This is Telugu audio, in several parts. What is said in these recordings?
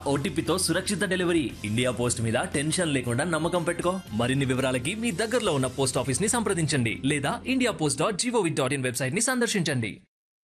ఓటీపీతో సురక్షిత డెలివరీ ఇండియా పోస్ట్ మీద టెన్షన్ లేకుండా నమ్మకం పెట్టుకో మరిన్ని వివరాలకి మీ దగ్గరలో ఉన్న పోస్ట్ ఆఫీస్ ని సంప్రదించండి లేదా India post dot G O V dot in website ని సందర్శించండి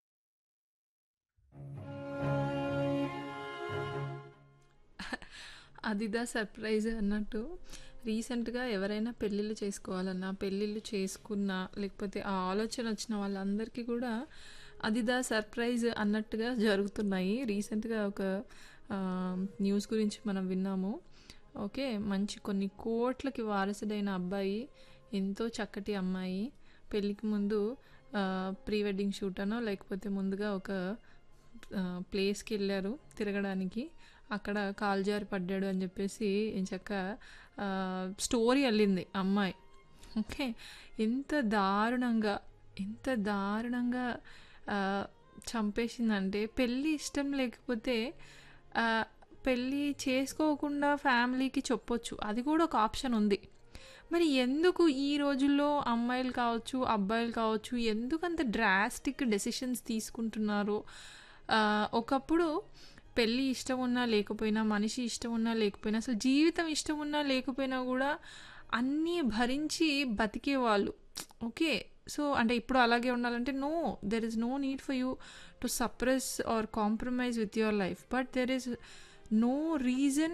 అదిదా సర్ప్రైజ్ అన్నట్టు రీసెంట్గా ఎవరైనా పెళ్ళిళ్ళు చేసుకోవాలన్నా పెళ్ళిళ్ళు చేసుకున్నా లేకపోతే ఆ ఆలోచన వచ్చిన వాళ్ళందరికీ కూడా అదిదా సర్ప్రైజ్ అన్నట్టుగా జరుగుతున్నాయి రీసెంట్గా ఒక ఆ, న్యూస్ గురించి మనం విన్నాము ఓకే మంచి కొన్ని కోట్లకి వారసుడైన అబ్బాయి ఎంతో చక్కటి అమ్మాయి పెళ్ళికి ముందు ఆ, ప్రీ వెడ్డింగ్ షూట్ అనో లేకపోతే ముందుగా ఒక ఆ, ప్లేస్కి వెళ్ళారు తిరగడానికి అక్కడ కాల్జారి పడ్డాడు అని చెప్పేసి చక్క స్టోరీ వెళ్ళింది అమ్మాయి ఓకే ఎంత దారుణంగా ఎంత దారుణంగా ఆ, చంపేసిందంటే పెళ్ళి ఇష్టం లేకపోతే ఆ, పెళ్ళి చేసుకోకుండా ఫ్యామిలీకి చెప్పొచ్చు అది కూడా ఒక ఆప్షన్ ఉంది మరి ఎందుకు ఈ రోజుల్లో అమ్మాయిలు కావచ్చు అబ్బాయిలు కావచ్చు ఎందుకు అంత డ్రాస్టిక్ డెసిషన్స్ తీసుకుంటున్నారు ఆ, ఒకప్పుడు పెళ్ళి ఇష్టం ఉన్నా లేకపోయినా మనిషి ఇష్టం ఉన్నా లేకపోయినా అసలు జీవితం ఇష్టం ఉన్నా లేకపోయినా కూడా అన్నీ భరించి బతికేవాళ్ళు ఓకే సో అంటే ఇప్పుడు అలాగే ఉండాలంటే no there is no need for you to suppress or compromise with your life but there is no reason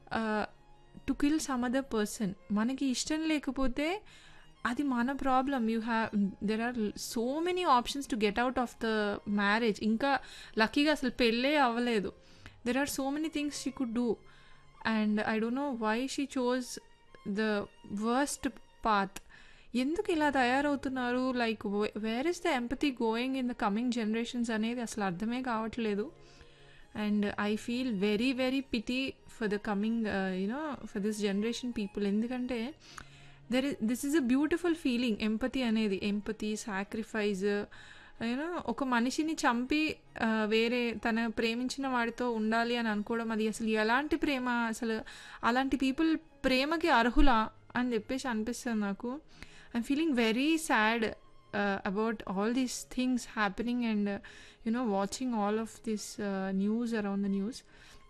to kill some other person మనకి ఇష్టం లేకపోతే అది మన problem you have there are so many options to get out of the marriage ఇంకా లక్కీగా అసలు పెళ్ళే అవ్వలేదు there are so many things she could do and I don't know why she chose the worst path ఎందుకు ఇలా తయారవుతున్నారు like where is the empathy going in the coming generations అనేది అసలు అర్థమే కావట్లేదు and I feel very very pity for the coming you know for this generation people ఎందుకంటే there is this is a beautiful feeling empathy అనేది ఎంపతి సాక్రిఫైజ్ యూనో ఒక మనిషిని చంపి ఆ, వేరే తన ప్రేమించిన వాడితో ఉండాలి అని అనుకోవడం అది అసలు ఎలాంటి ప్రేమ అసలు అలాంటి పీపుల్ ప్రేమకి అర్హులా అని చెప్పేసి అనిపిస్తుంది నాకు I'm feeling very sad about all these things happening and you know watching all of this news around the news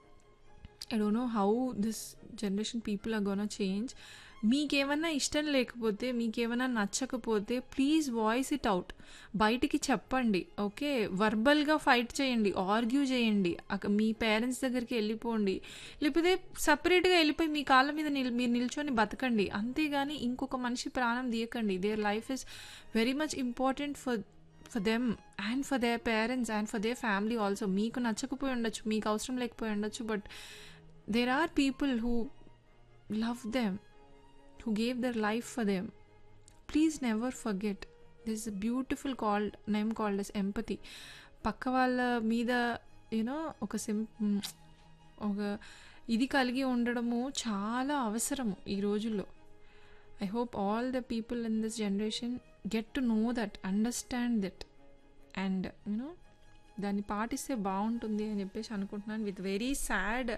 I don't know how this generation people are gonna change మీకేమన్నా ఇష్టం లేకపోతే మీకేమన్నా నచ్చకపోతే ప్లీజ్ వాయిస్ ఇట్ అవుట్ బయటికి చెప్పండి ఓకే వర్బల్గా ఫైట్ చేయండి ఆర్గ్యూ చేయండి అక- మీ పేరెంట్స్ దగ్గరికి వెళ్ళిపోండి లేకపోతే సపరేట్గా వెళ్ళిపోయి మీ కాళ్ళ మీద నిల్ మీరు నిల్చొని బతకండి అంతేగాని ఇంకొక మనిషి ప్రాణం తీయకండి their life is very much important for for them and for their parents and for their family also మీకు నచ్చకపోయి ఉండొచ్చు మీకు అవసరం లేకపోయి ఉండొచ్చు but there are people who love them who gave their life for them. Please never forget. This is a beautiful called name called as empathy. పక్క వాళ్ళ మీద యూనో ఒక సిం ఒక ఇది కలిగి ఉండడము చాలా అవసరము ఈ రోజుల్లో I hope all the people in this generation get to know that understand that and you know దాన్ని పాటిస్తే బాగుంటుంది అని చెప్పేసి అనుకుంటున్నాను విత్ వెరీ సాడ్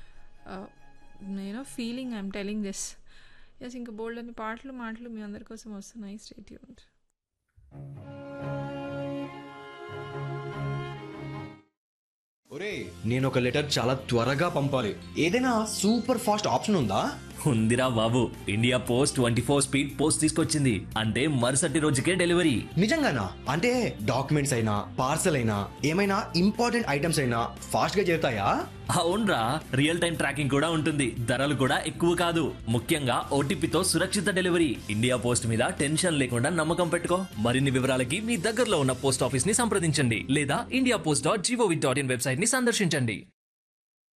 నేను feeling I'm telling this yes ఇంకా బోల్డ్ అని పాటలు మాటలు మీ అందరి కోసం వస్తున్నాయి స్టేట్ యూన్ ఒరే నేను ఒక లెటర్ చాలా త్వరగా పంపాలి ఏదైనా సూపర్ ఫాస్ట్ ఆప్షన్ ఉందా ఉందిరా బాబు India post twenty four speed post తీసుకొచ్చింది అంటే మరుసటి రోజుకే డెలివరీ నిజంగానా అంటే డాక్యుమెంట్స్ అయినా పార్సల్ అయినా ఏమైనా ఇంపార్టెంట్ ఐటమ్స్ అయినా ఫాస్ట్ గా చేరుతాయా అవునరా రియల్ టైం ట్రాకింగ్ కూడా ఉంటుంది ధరలు కూడా ఎక్కువ కాదు ముఖ్యంగా ఓటీపీతో సురక్షిత డెలివరీ ఇండియా పోస్ట్ మీద టెన్షన్ లేకుండా నమ్మకం పెట్టుకో మరిన్ని వివరాలకి మీ దగ్గరలో ఉన్న పోస్ట్ ఆఫీస్ ని సంప్రదించండి లేదా India post dot G O V dot in website ని సందర్శించండి